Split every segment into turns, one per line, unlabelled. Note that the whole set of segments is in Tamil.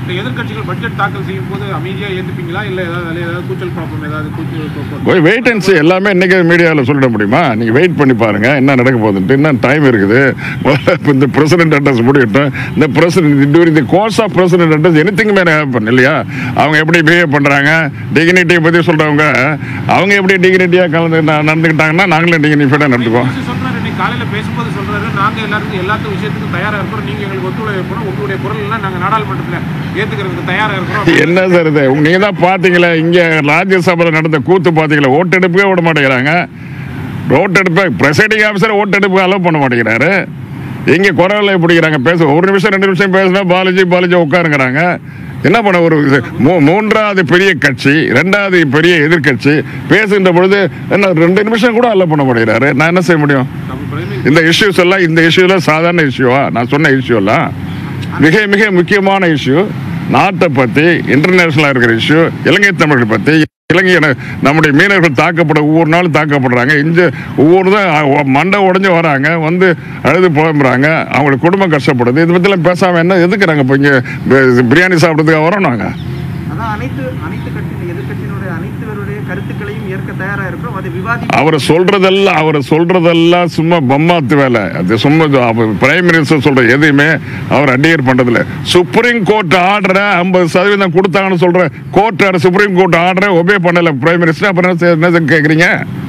இந்த எதிர்க்கட்சிகள் பட்ஜெட் தாக்கல் செய்யும் போது அமைதியா ஏத்துப்பீங்களா இல்ல ஏதாவது அதுல ஏதாவது கூச்சல் குழப்பம் ஏதாவது கூச்சல்
போய் வெயிட் அண்ட் see எல்லாமே இன்னைக்கு மீடியாவில் சொல்லிட முடியுமா நீங்கள் வெயிட் பண்ணி பாருங்க என்ன நடக்க போகுதுன்ட்டு இன்னும் டைம் இருக்குது முதல்ல இப்ப இந்த பிரசிடென்ட் அட்ரஸ் முடியட்டும் இந்த president during the course of president address anything மேலே ஹேப்பன் இல்லையா அவங்க எப்படி பிஹேவ் பண்ணுறாங்க டிகினிட்டியை பற்றி சொல்கிறவங்க அவங்க எப்படி டிகினிட்டியாக கலந்து ந- நடந்துக்கிட்டாங்கன்னா நாங்களும் டிகினிஃபைடாக நடந்துக்குவோம்
சொல்றாரு இன்னைக்கு காலையில பேசும்போது சொல்றாரு நாங்க எல்லாருக்கும் எல்லாத்துக்கும் விஷயத்துக்கும் தயாரா இருக்கிறோம் நீங்க எங்களுக்கு ஒத்துழைப்பு உங்களுடைய குரல் எல்லாம் நாங்க நாடாளுமன்றத்துல ஏத்துக்கிறதுக்கு தயாரா இருக்கிறோம்
என்ன சார் இது நீங்க தான் பார்த்தீங்களா இங்கே ராஜ்யசபாவில் நடந்த கூத்து பார்த்தீங்களா ஓட்டெடுப்பே விட மாட்டேங்கிறாங்க ஓட்டெடுப்பை ப்ரெசைடிங் ஆஃபீஸர் ஓட்டெடுப்பு அலோவ் பண்ண மாட்டேங்கிறாரு இங்கே குரலை பிடிக்கிறாங்க பேச ஒரு நிமிஷம் ரெண்டு நிமிஷம் பேசினா பாலாஜி பாலாஜி உட்காருங்கிறாங்க என்ன பண்ண ஒரு இது, மூ- மூன்றாவது பெரிய கட்சி ரெண்டாவது பெரிய எதிர்க்கட்சி பேசுகின்ற பொழுது என்ன ரெண்டு நிமிஷம் கூட அலோவ் பண்ண மாட்டேங்கிறாரு நான் என்ன செய்ய முடியும்
நம்ம பிரதமர்
இந்த இஷ்யூஸ் எல்லாம் இந்த இஷ்யூல சாதாரண இஷ்யூவா நான் சொன்ன இஷ்யூ எல்லாம் மிக மிக முக்கியமான இஷ்யூ நாட்டை பத்தி இன்டர்நேஷனலா இருக்கிற இஷ்யூ இலங்கை தமிழர்கள் பத்தி இலங்கை இன- நம்முடைய மீனவர்கள் தாக்கப்பட ஒவ்வொரு நாளும் தாக்கப்படுறாங்க இஞ்ச ஒவ்வொரு தான் அ- மண்டை உடைஞ்சு வராங்க வந்து அழுது புலம்புறாங்க அவங்களுக்கு குடும்பம் கஷ்டப்படுது இதை பற்றிலாம் பேசாம என்ன எதுக்குறாங்க இப்போ இங்கே பிரியாணி சாப்பிட்றதுக்காக வரோம் நாங்கள்
அதான் அனைத்து அனைத்து கட்சி எதிர்கட்சியினுடைய அனைத்துவருடைய கருத்துக்களையும் ஏற்க தயாரா இருக்கிறோம் அதை விவாதி
அவர் சொல்றதெல்லாம் அவர் சொல்றதெல்லாம் சும்மா பம்மாத்து வேலை அது சும்மா பிரைம் மினிஸ்டர் சொல்ற எதையுமே அவர் அடியர் பண்றதில்ல சுப்ரீம் கோர்ட் ஆர்டரை ஐம்பது சதவீதம் கொடுத்தாங்கன்னு சொல்ற கோர்ட் சுப்ரீம் கோர்ட் ஆர்டரை ஒபே பண்ணல பிரைம் மினிஸ்டர் அப்புறம் என்ன செய்ய- என்ன கேட்குறீங்க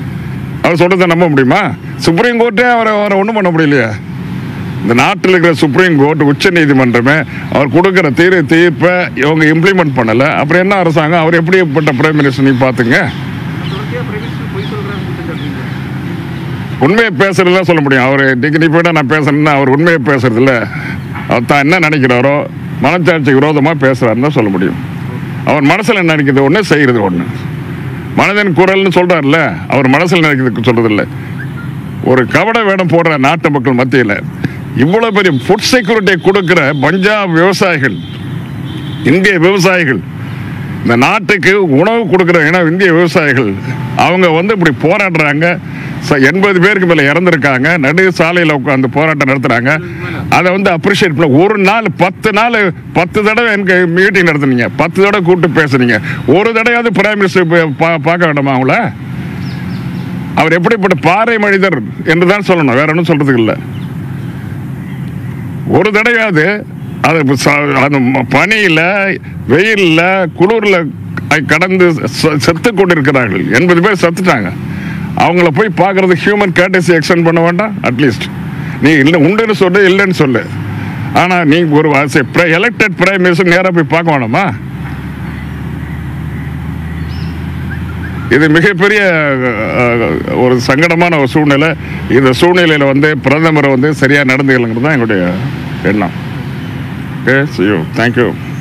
அவர் சொல்றதை நம்ப முடியுமா சுப்ரீம் கோர்ட்டே அவரை அவரை ஒன்றும் பண்ண முடியலையா இந்த நாட்டில் இருக்கிற சுப்ரீம் கோர்ட் உச்ச நீதிமன்றமே அவர் கொடுக்குற தீர் தீர்ப்பை இவங்க இம்ப்ளிமெண்ட் பண்ணல அப்புறம் என்ன அரசாங்கம் அவர் எப்படிப்பட்ட பிரைம் மினிஸ்டர் நீ பார்த்துங்க
தொடர்ச்சியா பிரைவேட் பொய் சொல்றாங்க குற்றச்சாட்டு
உண்மையை பேசுறதுல சொல்ல முடியும் அவர் டிகினிஃபைடாக நான் பேசுறேன்னா அவர் உண்மையை பேசுறதில்ல அவர் தான் என்ன நினைக்கிறாரோ மனச்சாட்சிக்கு விரோதமாக பேசுறாருன்னு தான் சொல்ல முடியும் அவர் மனசில் என்ன நினைக்கிறது ஒன்று செய்கிறது ஒன்று மனதின் குரல்னு சொல்றாருல்ல அவர் மனசில் நினைக்கிறது சொல்றதில்ல ஒரு கவட வேடம் போடுற நாட்டு மக்கள் மத்தியில் இவ்வளோ பெரிய ஃபுட் செக்யூரிட்டி கொடுக்குற பஞ்சாப் விவசாயிகள் இந்திய விவசாயிகள் இந்த நாட்டுக்கு உணவு கொடுக்குற இன இந்திய விவசாயிகள் அவங்க வந்து இப்படி போராடுறாங்க ச- எண்பது பேருக்கு மேலே இறந்துருக்காங்க நடு சாலையில் உட்காந்து போராட்டம் நடத்துறாங்க அதை வந்து அப்ரிஷியேட் பண்ண ஒரு நாள் பத்து நாள் பத்து தடவை எனக்கு மீட்டிங் நடத்துனீங்க பத்து தடவை கூப்பிட்டு பேசுனீங்க ஒரு தடவையாவது பிரைம் மினிஸ்டர் பார்க்க வேண்டாமா அவங்கள அவர் எப்படிப்பட்ட பாறை மனிதர் என்று தான் சொல்லணும் வேற ஒன்றும் சொல்றதுக்கு இல்லை ஒரு தடவையாவது அது ச- அந்த ம- பனியில வெயில்ல குளிர்ல க- கடந்து செ- செத்து கொண்டிருக்கிறார்கள் எண்பது பேர் செத்துட்டாங்க அவங்கள போய் பார்க்கறது ஹியூமன் கேட்டசி எக்ஸ்டெண்ட் பண்ண வேண்டாம் அட்லீஸ்ட் நீ இல்லை உண்டுன்னு சொல்லு இல்லைன்னு சொல்லு ஆனா நீ ஒரு எலெக்டட் பிரைம் மினிஸ்டர் நேரா போய் பார்க்க வேணாமா இது மிகப்பெரிய அஹ், ஒரு சங்கடமான ஒரு சூழ்நிலை இந்த சூழ்நிலையில் வந்து பிரதமர் வந்து சரியாக நடந்துக்கலங்கிறது தான் என்னுடைய எண்ணம் ஓகே சி யூ தேங்க்யூ